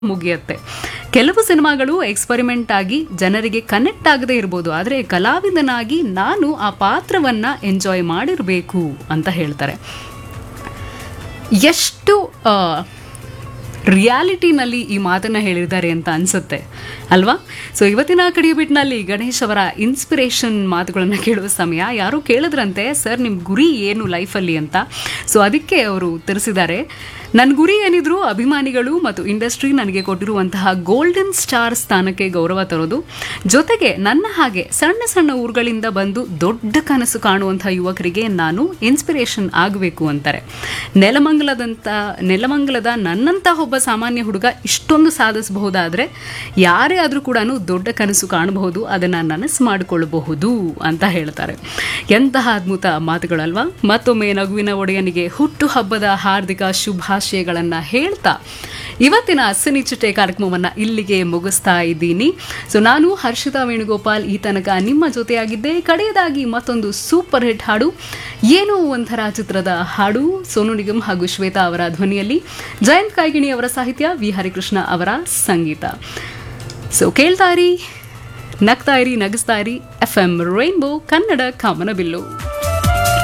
ಮುಗಿಯುತ್ತೆ ಕೆಲವು ಸಿನಿಮಾಗಳು ಎಕ್ಸ್ಪರಿಮೆಂಟ್ ಆಗಿ ಜನರಿಗೆ ಕನೆಕ್ಟ್ ಆಗದೆ ಇರ್ಬೋದು ಆದರೆ ಕಲಾವಿದನಾಗಿ ನಾನು ಆ ಪಾತ್ರವನ್ನ ಎಂಜಾಯ್ ಮಾಡಿರಬೇಕು ಅಂತ ಹೇಳ್ತಾರೆ ಎಷ್ಟು ಆ, ರಿಯಾಲಿಟಿನಲ್ಲಿ ಈ ಮಾತನ್ನ ಹೇಳಿದ್ದಾರೆ ಅಂತ ಅನ್ಸುತ್ತೆ ಅಲ್ವಾ ಸೊ ಇವತ್ತಿನ ಕಡಿಯುಬಿಟ್ನಲ್ಲಿ ಗಣೇಶ್ ಅವರ ಇನ್ಸ್ಪಿರೇಷನ್ ಮಾತುಗಳನ್ನು ಕೇಳುವ ಸಮಯ ಯಾರು ಕೇಳಿದ್ರಂತೆ ಸರ್ ನಿಮ್ಮ ಗುರಿ ಏನು ಲೈಫಲ್ಲಿ ಅಂತ ಸೊ ಅದಕ್ಕೆ ಅವರು ಉತ್ತರಿಸಿದ್ದಾರೆ ನನ್ನ ಗುರಿ ಏನಿದ್ರು ಅಭಿಮಾನಿಗಳು ಮತ್ತು ಇಂಡಸ್ಟ್ರಿ ನನಗೆ ಕೊಟ್ಟಿರುವಂತಹ ಗೋಲ್ಡನ್ ಸ್ಟಾರ್ ಸ್ಥಾನಕ್ಕೆ ಗೌರವ ತರೋದು ಜೊತೆಗೆ ನನ್ನ ಹಾಗೆ ಸಣ್ಣ ಸಣ್ಣ ಊರುಗಳಿಂದ ಬಂದು ದೊಡ್ಡ ಕನಸು ಕಾಣುವಂತಹ ಯುವಕರಿಗೆ ನಾನು ಇನ್ಸ್ಪಿರೇಷನ್ ಆಗಬೇಕು ಅಂತಾರೆ ನೆಲಮಂಗಲದಂತ ನೆಲಮಂಗಲದ ನನ್ನಂತಹ ಒಬ್ಬ ಸಾಮಾನ್ಯ ಹುಡುಗ ಇಷ್ಟೊಂದು ಸಾಧಿಸಬಹುದಾದ್ರೆ ಯಾರೇ ಆದರೂ ಕೂಡ ದೊಡ್ಡ ಕನಸು ಕಾಣಬಹುದು ಅದನ್ನು ನನಸು ಮಾಡಿಕೊಳ್ಳಬಹುದು ಅಂತ ಹೇಳ್ತಾರೆ ಎಂತಹ ಅದ್ಭುತ ಮಾತುಗಳಲ್ವಾ ಮತ್ತೊಮ್ಮೆ ನಗುವಿನ ಒಡೆಯನಿಗೆ ಹುಟ್ಟು ಹಬ್ಬದ ಹಾರ್ದಿಕ ಶುಭಾಶಯಗಳನ್ನು ಹೇಳ್ತಾ ಇವತ್ತಿನ ಸಿನಿ ಚಿಟ್ಟೆ ಕಾರ್ಯಕ್ರಮವನ್ನು ಇಲ್ಲಿಗೆ ಮುಗಿಸ್ತಾ ಇದ್ದೀನಿ ಸೊ ನಾನು ಹರ್ಷಿತಾ ವೇಣುಗೋಪಾಲ್ ಈ ತನಕ ನಿಮ್ಮ ಜೊತೆಯಾಗಿದ್ದೆ ಕಡೆಯದಾಗಿ ಮತ್ತೊಂದು ಸೂಪರ್ ಹಿಟ್ ಹಾಡು ಏನೋ ಒಂಥರ ಚಿತ್ರದ ಹಾಡು ಸೋನು ನಿಗಮ್ ಹಾಗೂ ಶ್ವೇತಾ ಅವರ ಧ್ವನಿಯಲ್ಲಿ ಜಯಂತ್ ಕಾಯ್ಗಿಣಿ ಅವರ ಸಾಹಿತ್ಯ ವಿ ಹರಿಕೃಷ್ಣ ಅವರ ಸಂಗೀತ ಸೊ ಕೇಳ್ತಾ ಇರಿ ನಗ್ತಾ ಇರಿ ನಗಿಸ್ತಾ ಇರಿ ಎಫ್ ಎಂ ರೈನ್ಬೋ ಕನ್ನಡ ಕಾಮನಬಿಲ್ಲು